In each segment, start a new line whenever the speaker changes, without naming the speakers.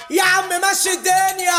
يا عم مشي الدنيا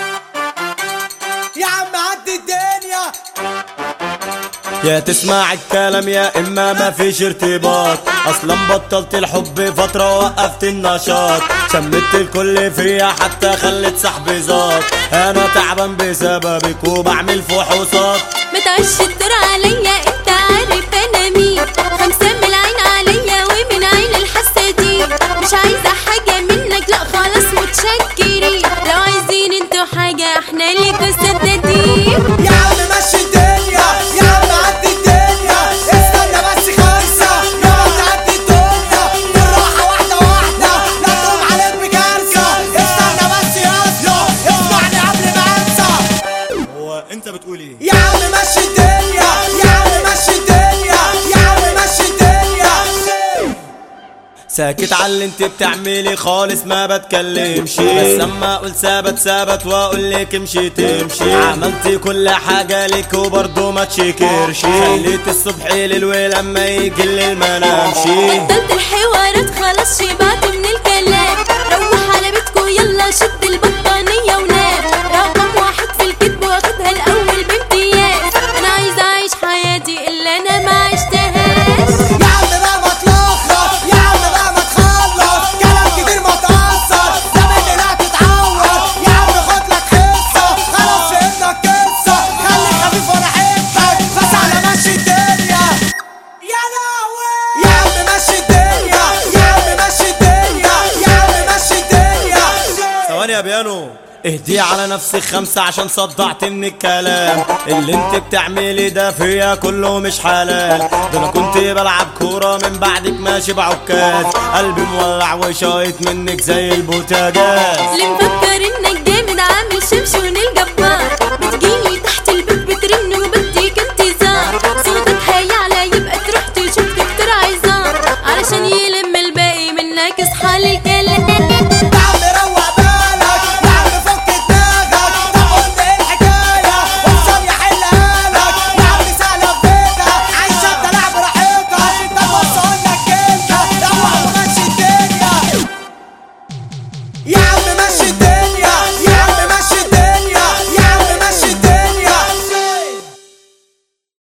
يا عم عدي الدنيا
يا تسمع الكلام يا اما ما فيش ارتباط اصلا بطلت الحب فترة وقفت النشاط شمت الكل فيا حتى خلت صاحبي زاط انا تعبان بسببك وبعمل فحوصات
ما تعيش الدور عليا انت عارف انا مين خمسة من العين عليا ومن عين الحسادين مش عايزة حاجة منك لا خلاص متشكرين لو عايزين انتوا حاجة احنا ليكوا سدادين
يا عم مشي الدنيا يا عم عدي الدنيا استنى بس خمسة يلا تعدي الدنيا بالراحة واحدة واحدة لا تقوم عليك بكارثة استنى بس يلا اسمعني قبل ما انسى
هو انت بتقول ايه
يا عم مشي الدنيا يا عم مشي الدنيا يا عم مشي الدنيا
ساكت على اللي انت بتعملي خالص ما بتكلمش بس اما اقول ثبت ثبت واقول لك امشي تمشي عملتي كل حاجة لك وبرضه ما تشكرش خليت الصبح للويل اما يجي الليل ما نامشي
بطلت الحوارات خلاص شبعت من الكلام روح على بيتكو يلا شد البطانية ونام رقم واحد في الكتب واخدها الأول بامتياز أنا عايزة أعيش حياتي اللي أنا ما عشتهاش
يا عم بقى ما تلخص يا عم بقى ما تخلص كلام كتير ما تأثر زمان لا تتعور يا عم خد لك حصة خلاص فهمنا القصة خليك خفيف وانا احبك بس على مشي الدنيا يا لهوي يا عم مشي الدنيا يا عم مشي الدنيا يا عم مشي الدنيا
ثواني يا بيانو اهدي على نفسك خمسة عشان صدعت من الكلام اللي انت بتعملي ده فيا كله مش حلال ده انا كنت بلعب كورة من بعدك ماشي بعكاز قلبي مولع وشايط منك زي البوتاجاز
اللي مفكر إنك جامد عامل شمشون الجبار